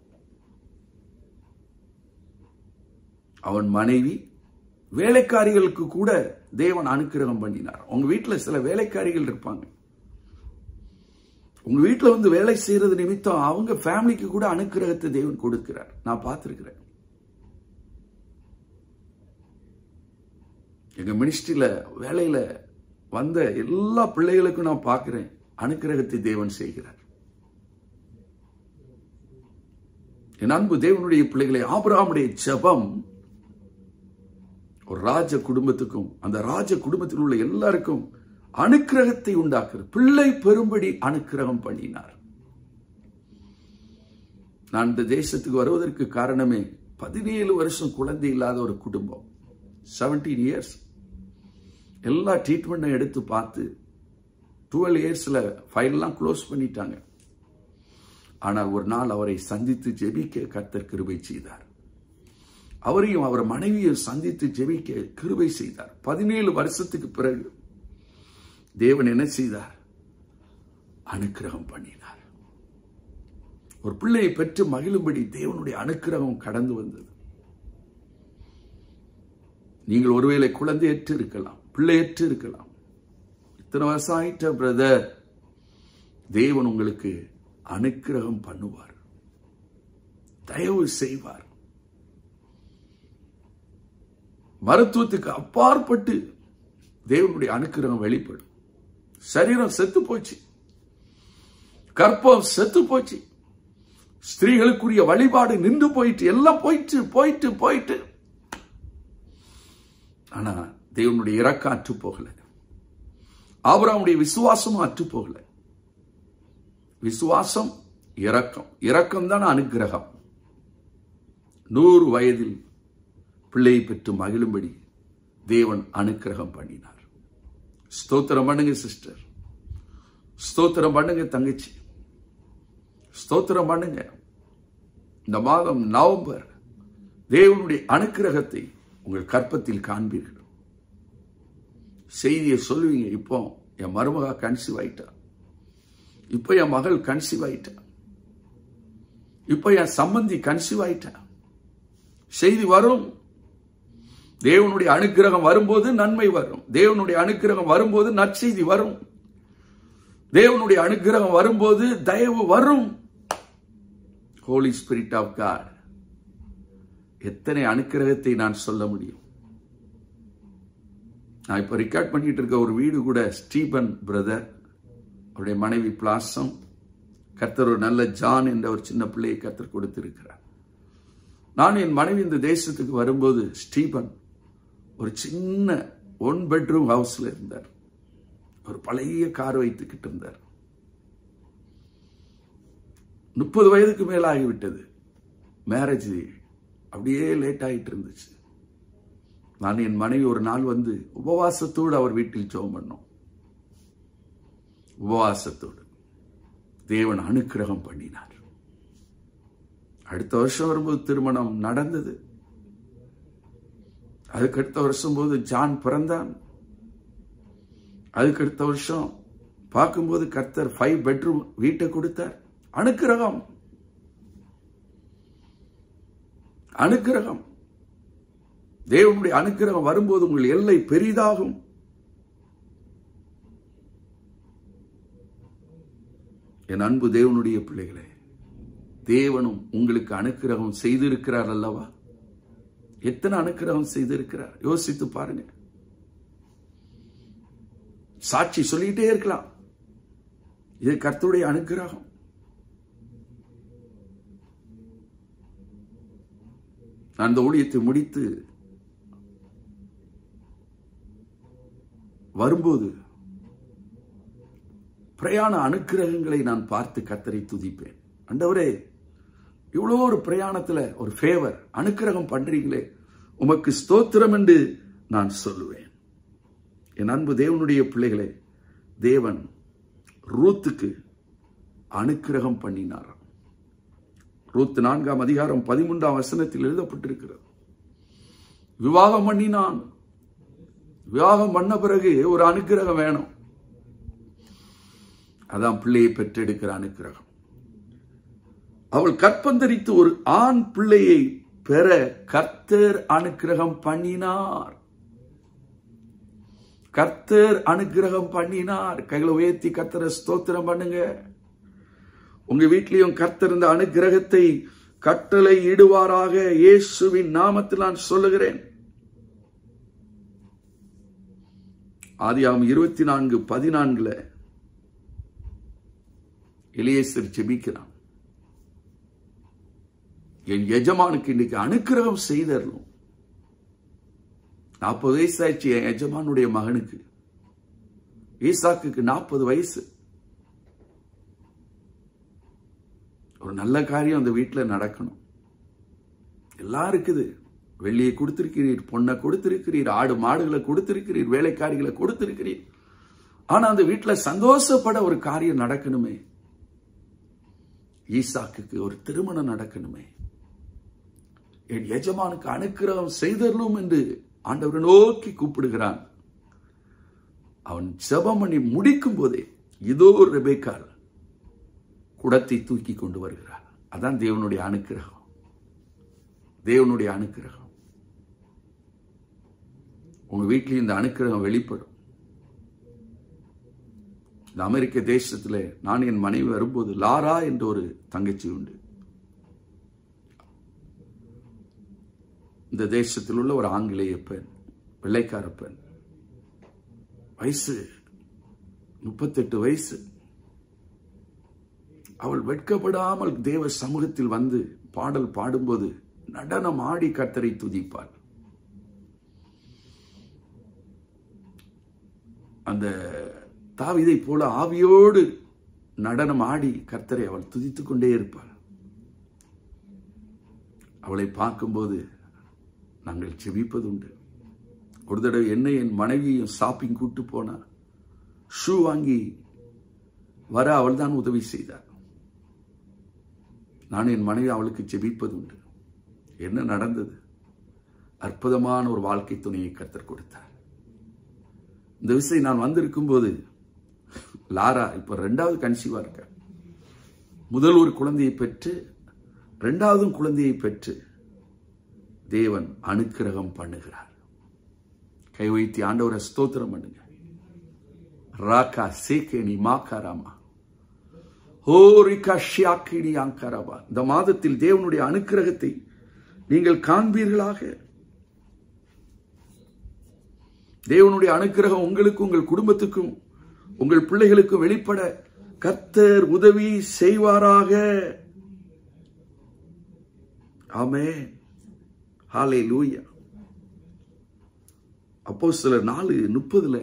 அவன் மனைவி வேலைக்காரிகளுக்கு கூட தேவன் அனுக்கிரகம் பண்ணினார் உங்க வீட்டுல சில வேலைக்காரிகள் இருப்பாங்க உங்க வீட்டுல வந்து வேலை செய்யறது நிமித்தம் அவங்க ஃபேமிலிக்கு கூட அனுக்கிரகத்தை தேவன் கொடுக்கிறார் நான் பார்த்திருக்கிறேன் எங்க மினிஸ்ட்ரியில வேலையில வந்த எல்லா பிள்ளைகளுக்கும் நான் பார்க்கிறேன் அனுக்கிரகத்தை தேவன் செய்கிறார் என் அன்பு தேவனுடைய பிள்ளைகளை ஆபிரகாமுடைய ஜெபம் ஒரு ராஜ குடும்பத்துக்கும் அந்த ராஜ குடும்பத்தில் உள்ள எல்லாருக்கும் அனுக்கிரகத்தை உண்டாக்குறது பிள்ளை பெரும்படி அனுக்கிரகம் பண்ணினார் நான் இந்த தேசத்துக்கு வருவதற்கு காரணமே பதினேழு வருஷம் குழந்தை இல்லாத ஒரு குடும்பம் செவன்டீன் இயர்ஸ் எல்லா ட்ரீட்மெண்ட்டும் எடுத்து பார்த்து டுவெல் இயர்ஸ்ல ஃபைல்லாம் க்ளோஸ் பண்ணிட்டாங்க ஆனால் ஒரு நாள் அவரை சந்தித்து ஜெபிக்க கர்த்தர் கிருபை செய்தார் அவரையும் அவர் மனைவியும் சந்தித்து ஜெபிக்க கிருபை செய்தார் பதினேழு வருஷத்துக்கு பிறகு தேவன் என்ன செய்தார் அனுக்கிரகம் பண்ணினார் ஒரு பிள்ளையை பெற்று மகிழும்படி தேவனுடைய அனுக்கிரகம் கடந்து வந்தது நீங்கள் ஒருவேளை குழந்தையற்று இருக்கலாம் பிள்ளையற்று இருக்கலாம் இத்தனை வருஷம் ஆயிட்ட பிரதர் தேவன் உங்களுக்கு அனுக்கிரகம் பண்ணுவார் தயவு செய்வார் மருத்துவத்துக்கு அப்பாற்பட்டு தேவனுடைய அனுக்கிரகம் வெளிப்படும் சரீரம் செத்து போச்சு கற்பம் செத்து போச்சு ஸ்திரீகளுக்குரிய வழிபாடு நின்று போயிட்டு எல்லாம் போயிட்டு போயிட்டு போயிட்டு ஆனா தேவனுடைய இறக்கம் அற்று போகல ஆபராமுடைய விசுவாசமும் அற்று போகல விசுவாசம் இரக்கம் இரக்கம் தான் அனுகிரகம் நூறு வயதில் பிள்ளையை பெற்று மகிழும்படி தேவன் அனுக்கிரகம் பண்ணினார் ஸ்தோத்திரம் பண்ணுங்க சிஸ்டர் ஸ்தோத்திரம் பண்ணுங்க தங்கச்சி ஸ்தோத்திரம் பண்ணுங்க இந்த மாதம் நவம்பர் தேவனுடைய அனுக்கிரகத்தை உங்கள் கற்பத்தில் காண்பீர்கள் செய்தியை சொல்லுவீங்க இப்போ என் மருமகா கன்சீவ் ஆயிட்டா இப்போ என் மகள் கன்சீவ் ஆயிட்டா இப்போ என் சம்பந்தி கன்சீவ் ஆயிட்டா செய்தி வரும் தேவனுடைய அனுக்கிரகம் வரும்போது நன்மை வரும் தேவனுடைய அனுக்கிரகம் வரும்போது நற்செய்தி வரும் தேவனுடைய அனுக்கிரகம் வரும்போது தயவு வரும் ஹோலி ஸ்பிரிட் ஆஃப் காட் எத்தனை அனுக்கிரகத்தை நான் சொல்ல முடியும் நான் இப்போ ரெக்கார்ட் பண்ணிட்டு இருக்க ஒரு வீடு கூட ஸ்டீபன் பிரதர் அவருடைய மனைவி பிளாசம் கர்த்தர் ஒரு நல்ல ஜான் என்ற ஒரு சின்ன பிள்ளையை கர்த்தர் கொடுத்திருக்கிறார் நான் என் மனைவி இந்த தேசத்துக்கு வரும்போது ஸ்டீபன் ஒரு சின்ன ஒன் பெட்ரூம் ஹவுஸ்ல இருந்தார் ஒரு பழைய கார் வைத்துக்கிட்டு இருந்தார் முப்பது வயதுக்கு மேல ஆகிவிட்டது மேரேஜ் அப்படியே லேட் ஆகிட்டு இருந்துச்சு நான் என் மனைவி ஒரு நாள் வந்து உபவாசத்தோடு அவர் வீட்டில் ஜெபம் பண்ணோம் உபவாசத்தோடு தேவன் அனுக்கிரகம் பண்ணினார் அடுத்த வருஷம் வரும்போது திருமணம் நடந்தது அதுக்கு அடுத்த வருஷம் போது ஜான் பிறந்தான் அதுக்கு அடுத்த வருஷம் பார்க்கும்போது கர்த்தர் ஃபைவ் பெட்ரூம் வீட்டை கொடுத்தார் அனுக்கிரகம் அனுக்கிரகம் தேவனுடைய அனுக்கிரகம் வரும்போது உங்கள் எல்லை பெரிதாகும் என் அன்பு தேவனுடைய பிள்ளைகளே தேவனும் உங்களுக்கு அனுக்கிரகம் செய்திருக்கிறார் அல்லவா எத்தனை அனுக்கிரகம் செய்திருக்கிறார் யோசித்து பாருங்க சாட்சி சொல்லிட்டே இருக்கலாம் இது கர்த்தருடைய அனுக்கிரகம் நான் அந்த ஊழியத்தை முடித்து வரும்போது பிரயாண அனுக்கிரகங்களை நான் பார்த்து கத்தரை துதிப்பேன் அண்டவரே இவ்வளோ ஒரு பிரயாணத்துல ஒரு ஃபேவர் அனுக்கிரகம் பண்றீங்களே உமக்கு ஸ்தோத்திரம் என்று நான் சொல்லுவேன் என் அன்பு தேவனுடைய பிள்ளைகளே தேவன் ரூத்துக்கு அனுக்கிரகம் பண்ணினார் ரூத் நான்காம் அதிகாரம் பதிமூன்றாம் வசனத்தில் எழுதப்பட்டிருக்கிறது விவாகம் பண்ணினான் விவாகம் பண்ண பிறகு ஒரு அனுக்கிரகம் வேணும் அதான் பிள்ளையை பெற்றெடுக்கிற அனுக்கிரகம் அவள் கற்பந்தரித்து ஒரு ஆண் பிள்ளையை பெற கர்த்தர் அனுக்கிரகம் பண்ணினார் கர்த்தர் அனுக்கிரகம் பண்ணினார் கைகளை உயர்த்தி கர்த்தரை ஸ்தோத்திரம் பண்ணுங்க உங்க வீட்லயும் கர்த்தர் இந்த அனுக்கிரகத்தை கட்டளை இடுவாராக இயேசுவின் நாமத்தில் நான் சொல்லுகிறேன் ஆதியாம் இருபத்தி நான்கு பதினான்குல எலியேசர் ஜெபிக்கிறான் என் எஜமானுக்கு இன்னைக்கு அனுக்கிரகம் செய்தரணும் நாற்பது வயசு ஆயிடுச்சு என் எஜமானுடைய மகனுக்கு ஈசாக்குக்கு நாற்பது வயசு ஒரு நல்ல காரியம் அந்த வீட்டில் நடக்கணும் எல்லாம் இருக்குது வெள்ளியை கொடுத்திருக்கிறீர் பொண்ணை கொடுத்திருக்கிறீர் ஆடு மாடுகளை கொடுத்திருக்கிறீர் வேலைக்காரிகளை கொடுத்திருக்கிறீர் ஆனா அந்த வீட்டில் சந்தோஷப்பட ஒரு காரியம் நடக்கணுமே ஈசாக்குக்கு ஒரு திருமணம் நடக்கணுமே என் எஜமானுக்கு அனுக்கிரகம் செய்தரலும் என்று ஆண்டவரை நோக்கி கூப்பிடுகிறான் அவன் ஜெபம் பண்ணி முடிக்கும் போதே இதோ ரெபேக்கால் குடத்தை தூக்கி கொண்டு வருகிறார் அதான் தேவனுடைய அனுக்கிரகம் தேவனுடைய அனுக்கிரகம் உங்க வீட்டில் இந்த அனுக்கிரகம் வெளிப்படும் இந்த அமெரிக்க தேசத்துல நான் என் மனைவி வரும்போது லாரா என்ற ஒரு தங்கச்சி உண்டு இந்த தேசத்தில் உள்ள ஒரு ஆங்கிலேய பெண் வெள்ளைக்கார பெண் வயசு முப்பத்தெட்டு வயசு அவள் வெட்கப்படாமல் தேவ சமூகத்தில் வந்து பாடல் பாடும்போது நடனம் ஆடி கர்த்தரை துதிப்பாள் அந்த தாவிதை போல ஆவியோடு நடனம் ஆடி கர்த்தரை அவள் துதித்துக் கொண்டே இருப்பாள் அவளை பார்க்கும்போது நாங்கள் செபிப்பதுண்டு ஒரு தடவை என்னை என் மனைவியும் ஷாப்பிங் கூட்டு போனா ஷூ வாங்கி வர அவள் தான் உதவி செய்தார் நான் என் மனைவி அவளுக்கு ஜெபிப்பதுண்டு என்ன நடந்தது அற்புதமான ஒரு வாழ்க்கை துணையை கத்தர் கொடுத்தார் இந்த விஷயம் நான் வந்திருக்கும் போது லாரா இப்ப ரெண்டாவது கன்சீவா இருக்க முதல் ஒரு குழந்தையை பெற்று ரெண்டாவதும் குழந்தையை பெற்று தேவன் அனுக்கிரகம் பண்ணுகிறார் கை வைத்தி ஆண்டவரை ஸ்தோத்திரம் பண்ணுங்க ராக்கா சேகேனி மாக்காராமா ஹோரிகா ஷியாக்கினி அங்கரபா இந்த மாதத்தில் தேவனுடைய அனுக்கிரகத்தை நீங்கள் காண்பீர்களாக தேவனுடைய அனுக்கிரகம் உங்களுக்கு உங்கள் குடும்பத்துக்கும் உங்கள் பிள்ளைகளுக்கும் வெளிப்பட கர்த்தர் உதவி செய்வாராக ஆமே ஹாலே லூயா அப்போ சிலர் நாலு முப்பதுல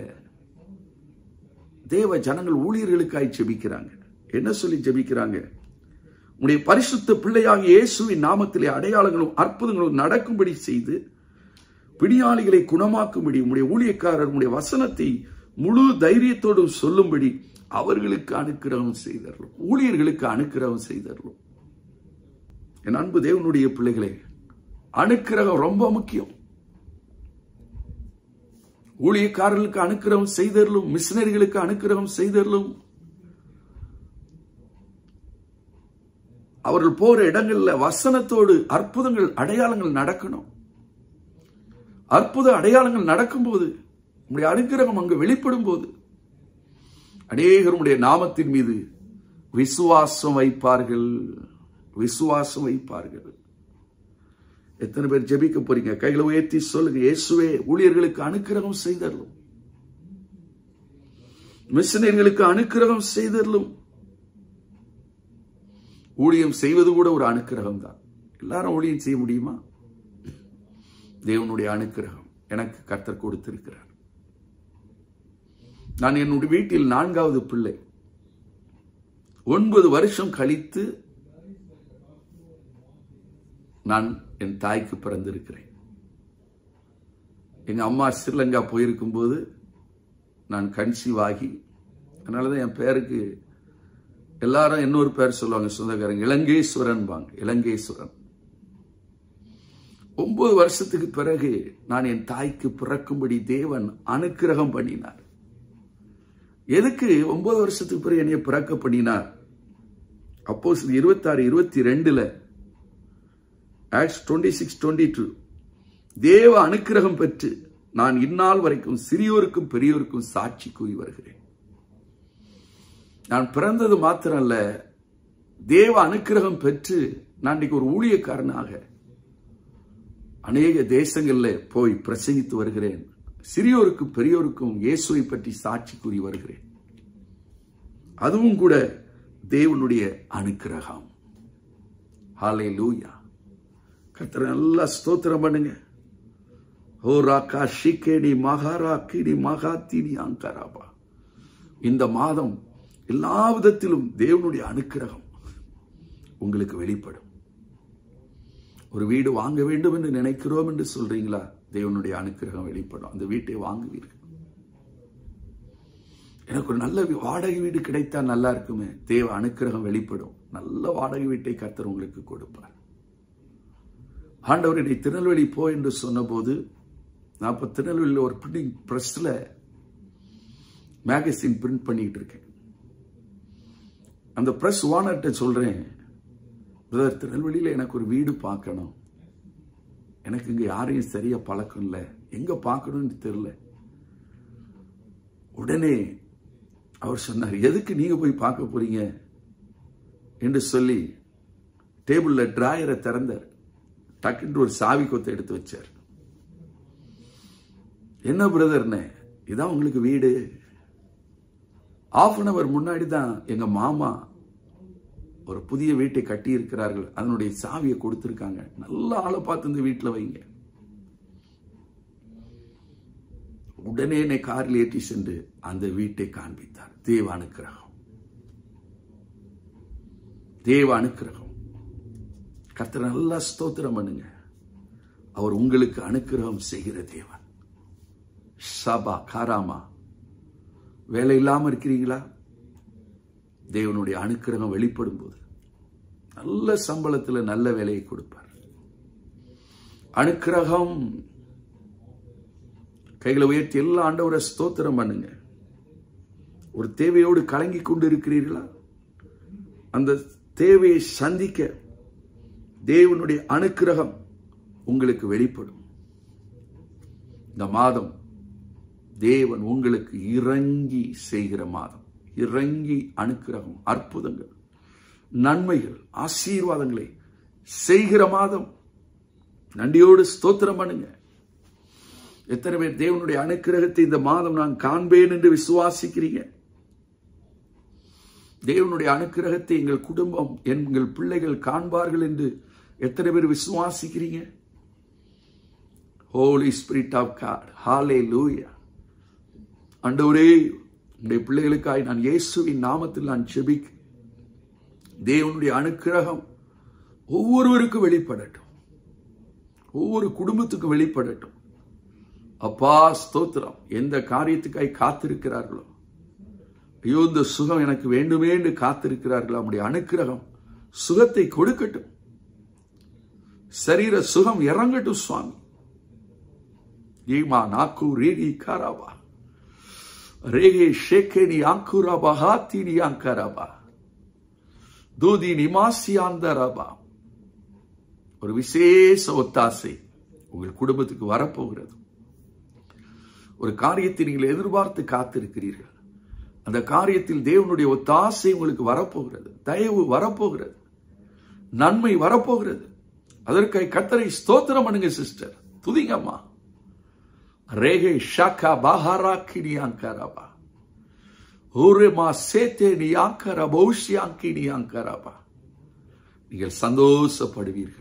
தேவ ஜனங்கள் ஊழியர்களுக்காய் ஜெபிக்கிறாங்க என்ன சொல்லி ஜெபிக்கிறாங்க உடைய பரிசுத்த பிள்ளையாக இயேசுவின் நாமத்திலே அடையாளங்களும் அற்புதங்களும் நடக்கும்படி செய்து பிடியாளிகளை குணமாக்கும்படி உடைய ஊழியக்காரர் உடைய வசனத்தை முழு தைரியத்தோடு சொல்லும்படி அவர்களுக்கு அனுக்கிரகம் செய்தரலும் ஊழியர்களுக்கு அனுக்கிரகம் செய்தரலும் என் அன்பு தேவனுடைய பிள்ளைகளே அனுக்கிரகம் ரொம்ப முக்கியம் ஊழியக்காரர்களுக்கு அனுக்கிரகம் செய்தரலும் மிஷினரிகளுக்கு அனுக்கிரகம் செய்தரலும் அவர்கள் போற இடங்கள்ல வசனத்தோடு அற்புதங்கள் அடையாளங்கள் நடக்கணும் அற்புத அடையாளங்கள் நடக்கும்போது உடைய அனுக்கிரகம் அங்கு வெளிப்படும் போது அநேகருடைய நாமத்தின் மீது விசுவாசம் வைப்பார்கள் விசுவாசம் வைப்பார்கள் எத்தனை பேர் ஜெபிக்க போறீங்க கையில உயர்த்தி சொல்லுங்க இயேசுவே ஊழியர்களுக்கு அனுக்கிரகம் செய்தரலும் மிஷினர்களுக்கு அனுக்கிரகம் செய்தரலும் ஊழியம் செய்வது கூட ஒரு அனுக்கிரகம் தான் எல்லாரும் ஊழியம் செய்ய முடியுமா தேவனுடைய அனுக்கிரகம் எனக்கு கர்த்தர் கொடுத்திருக்கிறார் நான் என்னுடைய வீட்டில் நான்காவது பிள்ளை ஒன்பது வருஷம் கழித்து நான் என் தாய்க்கு பிறந்திருக்கிறேன் எங்க அம்மா ஸ்ரீலங்கா போயிருக்கும் போது நான் கன்சீவ் ஆகி அதனாலதான் என் பேருக்கு எல்லாரும் இன்னொரு பேர் சொல்லுவாங்க சொந்தக்காரங்க இலங்கேஸ்வரன் வாங்க இலங்கேஸ்வரன் ஒன்பது வருஷத்துக்கு பிறகு நான் என் தாய்க்கு பிறக்கும்படி தேவன் அனுக்கிரகம் பண்ணினார் எதுக்கு ஒன்பது வருஷத்துக்கு பிறகு என்னைய பிறக்க பண்ணினார் அப்போ இருபத்தாறு இருபத்தி ரெண்டுல Acts twenty six twenty two தேவ அனுக்கிரகம் பெற்று நான் இந்நாள் வரைக்கும் சிறியோருக்கும் பெரியோருக்கும் சாட்சி கூறி வருகிறேன் நான் பிறந்தது மாத்திரம் அல்ல தேவ அனுக்கிரகம் பெற்று நான் இன்னைக்கு ஒரு ஊழியக்காரனாக அநேக தேசங்கள்ல போய் பிரசங்கித்து வருகிறேன் சிறியோருக்கும் பெரியோருக்கும் இயேசுவை பற்றி சாட்சி கூறி வருகிறேன் அதுவும் கூட தேவனுடைய அனுக்கிரகம் ஹாலே லூயா கர்த்தரை நல்லா ஸ்தோத்திரம் பண்ணுங்க ஓ ராக்கா ஷிகேடி மகாரா கிடி மகாத்தினி அங்கராபா இந்த மாதம் எல்லா விதத்திலும் தேவனுடைய அனுக்கிரகம் உங்களுக்கு வெளிப்படும் ஒரு வீடு வாங்க வேண்டும் என்று நினைக்கிறோம் என்று சொல்றீங்களா தேவனுடைய அனுக்கிரகம் வெளிப்படும் அந்த வீட்டை வாங்குவீர்கள் எனக்கு ஒரு நல்ல வீ- வாடகை வீடு கிடைத்தா நல்லா இருக்குமே தேவ அனுக்கிரகம் வெளிப்படும் நல்ல வாடகை வீட்டை கர்த்தர் உங்களுக்கு கொடுப்பார் ஆண்டவர் என்னை திருநெல்வேலி போ என்று சொன்னபோது நான் இப்போ திருநெல்வேலியில் ஒரு பிரிண்டிங் ப்ரெஸ்ல மேகசின் பிரிண்ட் பண்ணிட்டு இருக்கேன் அந்த பிரஸ் ஓனர்கிட்ட சொல்றேன் பிரதர் திருநெல்வேலியில் எனக்கு ஒரு வீடு பார்க்கணும் எனக்கு இங்க யாரையும் சரியா பழக்கம் இல்லை எங்க பார்க்கணும்னு தெரியல உடனே அவர் சொன்னார் எதுக்கு நீங்க போய் பார்க்க போறீங்க என்று சொல்லி டேபிள்ல டிராயரை திறந்தார் டக்குன்னு ஒரு சாவி கொத்தை எடுத்து வச்சார் என்ன பிரதர்னே இதான் உங்களுக்கு வீடு ஆஃப் அன் அவர் முன்னாடி தான் எங்க மாமா ஒரு புதிய வீட்டை கட்டி இருக்கிறார்கள் அதனுடைய சாவியை கொடுத்திருக்காங்க நல்ல ஆளை பார்த்து இந்த வீட்டில் வைங்க உடனே என்னை காரில் ஏற்றி சென்று அந்த வீட்டை காண்பித்தார் தேவ அனுக்கிரகம் தேவ அனுக்கிரகம் கர்த்தர் நல்லா ஸ்தோத்திரம் பண்ணுங்க அவர் உங்களுக்கு அனுக்கிரகம் செய்கிற தேவன் சபா காராமா வேலை இல்லாம இருக்கிறீங்களா தேவனுடைய அனுக்கிரகம் வெளிப்படும் போது நல்ல சம்பளத்துல நல்ல வேலையை கொடுப்பார் அனுக்கிரகம் கைகளை உயர்த்தி எல்லா ஆண்டவரை ஸ்தோத்திரம் பண்ணுங்க ஒரு தேவையோடு கலங்கி கொண்டு இருக்கிறீர்களா அந்த தேவையை சந்திக்க தேவனுடைய அனுக்கிரகம் உங்களுக்கு வெளிப்படும் இந்த மாதம் தேவன் உங்களுக்கு இறங்கி செய்கிற மாதம் இறங்கி அனுக்கிரகம் அற்புதங்கள் நன்மைகள் ஆசீர்வாதங்களை செய்கிற மாதம் நன்றியோடு ஸ்தோத்திரம் பண்ணுங்க எத்தனை பேர் தேவனுடைய அனுக்கிரகத்தை இந்த மாதம் நான் காண்பேன் என்று விசுவாசிக்கிறீங்க தேவனுடைய அனுக்கிரகத்தை எங்கள் குடும்பம் எங்கள் பிள்ளைகள் காண்பார்கள் என்று எத்தனை பேர் விசுவாசிக்கிறீங்க holy spirit of God hallelujah அண்டவரே உடைய பிள்ளைகளுக்காய் நான் இயேசுவின் நாமத்தில் நான் செபிக்க தேவனுடைய அனுக்கிரகம் ஒவ்வொருவருக்கும் வெளிப்படட்டும் ஒவ்வொரு குடும்பத்துக்கும் வெளிப்படட்டும் அப்பா ஸ்தோத்திரம் எந்த காரியத்துக்காய் காத்திருக்கிறார்களோ ஐயோ இந்த சுகம் எனக்கு வேண்டுமே என்று காத்திருக்கிறார்களோ நம்முடைய அனுக்கிரகம் சுகத்தை கொடுக்கட்டும் சரீர சுகம் இறங்கட்டும் சுவாமி ஈமா நாக்கு ரீடி காராபா ரேகே ஷேகே நீ ஆங்குராபா ஹாத்தி நீ ஆங்கராபா தூதி நிமாசியாந்தரபா ஒரு விசேஷ ஒத்தாசை உங்கள் குடும்பத்துக்கு வரப்போகிறது ஒரு காரியத்தை நீங்கள் எதிர்பார்த்து காத்திருக்கிறீர்கள் அந்த காரியத்தில் தேவனுடைய ஒத்தாசை உங்களுக்கு வரப்போகிறது தயவு வரப்போகிறது நன்மை வரப்போகிறது அதற்காக கத்தரை ஸ்தோத்திரம் பண்ணுங்க சிஸ்டர் துதிங்கம்மா ரேகே ஷாக்கா பாஹாரா கினியாங்கரபா ஊரேமா சேத்தே நியாங்கர பௌஷ்யாங்கி நியாங்கரபா நீங்கள் சந்தோஷப்படுவீர்கள்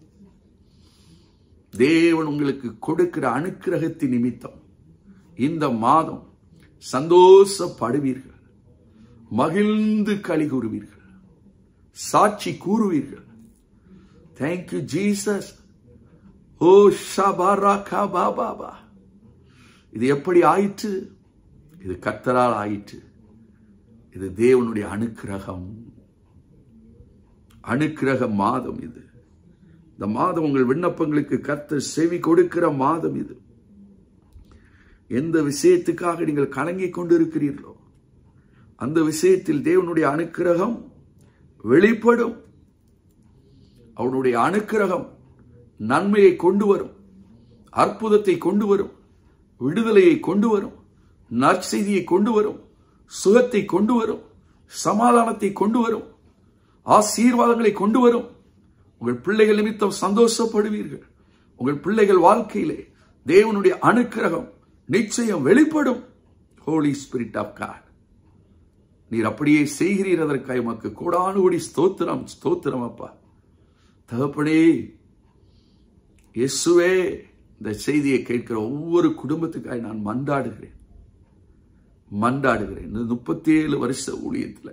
தேவன் உங்களுக்கு கொடுக்கிற அனுக்கிரகத்தின் நிமித்தம் இந்த மாதம் சந்தோஷப்படுவீர்கள் மகிழ்ந்து களி கூறுவீர்கள் சாட்சி கூறுவீர்கள் தேங்க்யூ ஜீசஸ் ஓ ஷபாரா கபா பாபா இது எப்படி ஆயிற்று இது கத்தரால் ஆயிற்று இது தேவனுடைய அனுக்கிரகம் அனுக்கிரக மாதம் இது இந்த மாதம் உங்கள் விண்ணப்பங்களுக்கு கத்த செவி கொடுக்கிற மாதம் இது எந்த விஷயத்துக்காக நீங்கள் கலங்கிக் கொண்டிருக்கிறீர்களோ அந்த விஷயத்தில் தேவனுடைய அனுக்கிரகம் வெளிப்படும் அவனுடைய அனுக்கிரகம் நன்மையை கொண்டு வரும் அற்புதத்தை கொண்டு வரும் விடுதலையை கொண்டு வரும் நற்செய்தியை கொண்டு வரும் சுகத்தை கொண்டு வரும் சமாதானத்தை கொண்டு வரும் ஆசீர்வாதங்களை கொண்டு வரும் உங்கள் பிள்ளைகள் நிமித்தம் சந்தோஷப்படுவீர்கள் உங்கள் பிள்ளைகள் வாழ்க்கையிலே தேவனுடைய அனுக்கிரகம் நிச்சயம் வெளிப்படும் ஹோலி ஸ்பிரிட் ஆஃப் காட் நீர் அப்படியே செய்கிறீர் அதற்காக உமக்கு கோடானு கோடி ஸ்தோத்திரம் ஸ்தோத்திரம் அப்பா தகப்பனே இயேசுவே இந்த செய்தியை கேட்கிற ஒவ்வொரு குடும்பத்துக்காக நான் மன்றாடுகிறேன் மன்றாடுகிறேன் இந்த முப்பத்தி ஏழு வருஷ ஊழியத்தில்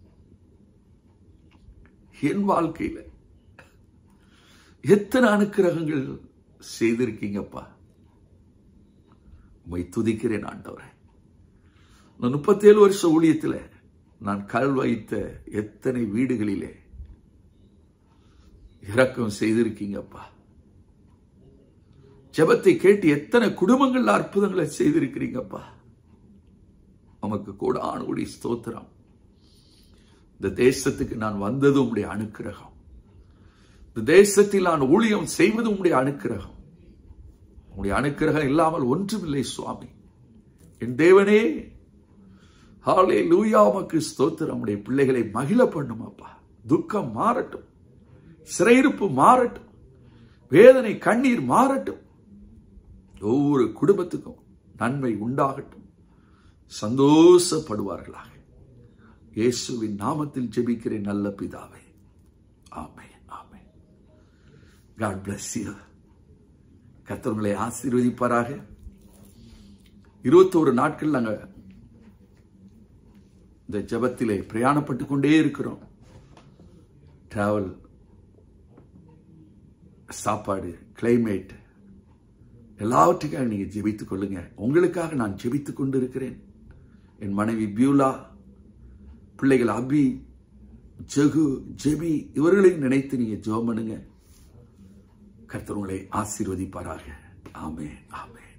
என் வாழ்க்கையில எத்தனை அனுக்கிரகங்கள் செய்திருக்கீங்கப்பா உண்மை துதிக்கிறேன் ஆண்டவரே இந்த முப்பத்தேழு வருஷ ஊழியத்தில் நான் கல் வைத்த எத்தனை வீடுகளிலே இரக்கம் செய்திருக்கீங்கப்பா ஜெபத்தை கேட்டு எத்தனை குடும்பங்கள்ல அற்புதங்களை செய்திருக்கிறீங்கப்பா உமக்கு கூட ஆணுடைய ஸ்தோத்திரம் இந்த தேசத்துக்கு நான் வந்தது உடைய அனுக்கிரகம் இந்த தேசத்தில் நான் ஊழியம் செய்வது உடைய அனுக்கிரகம் உடைய அனுக்கிரகம் இல்லாமல் ஒன்றுமில்லை சுவாமி என் தேவனே ஹாலே லூயா உமக்கு ஸ்தோத்திரம் உடைய பிள்ளைகளை மகிழ பண்ணும் அப்பா துக்கம் மாறட்டும் சிறையிருப்பு மாறட்டும் வேதனை கண்ணீர் மாறட்டும் ஒவ்வொரு குடும்பத்துக்கும் நன்மை உண்டாகட்டும் சந்தோஷப்படுவார்களாக இயேசுவின் நாமத்தில் ஜெபிக்கிறேன் நல்ல பிதாவே ஆமே ஆமே காட் பிளஸ் யூ கத்தவங்களை ஆசீர்வதிப்பாராக இருபத்தோரு நாட்கள் நாங்க இந்த ஜபத்திலே பிரயாணப்பட்டு கொண்டே இருக்கிறோம் டிராவல் சாப்பாடு கிளைமேட் எல்லாவற்றுக்காக நீங்க ஜெபித்துக் கொள்ளுங்க உங்களுக்காக நான் ஜெபித்துக் கொண்டு இருக்கிறேன் என் மனைவி பியூலா பிள்ளைகள் அபி ஜகு ஜெபி இவர்களையும் நினைத்து நீங்க ஜெபம் பண்ணுங்க கர்த்தர் உங்களை ஆசீர்வதிப்பாராக ஆமே ஆமே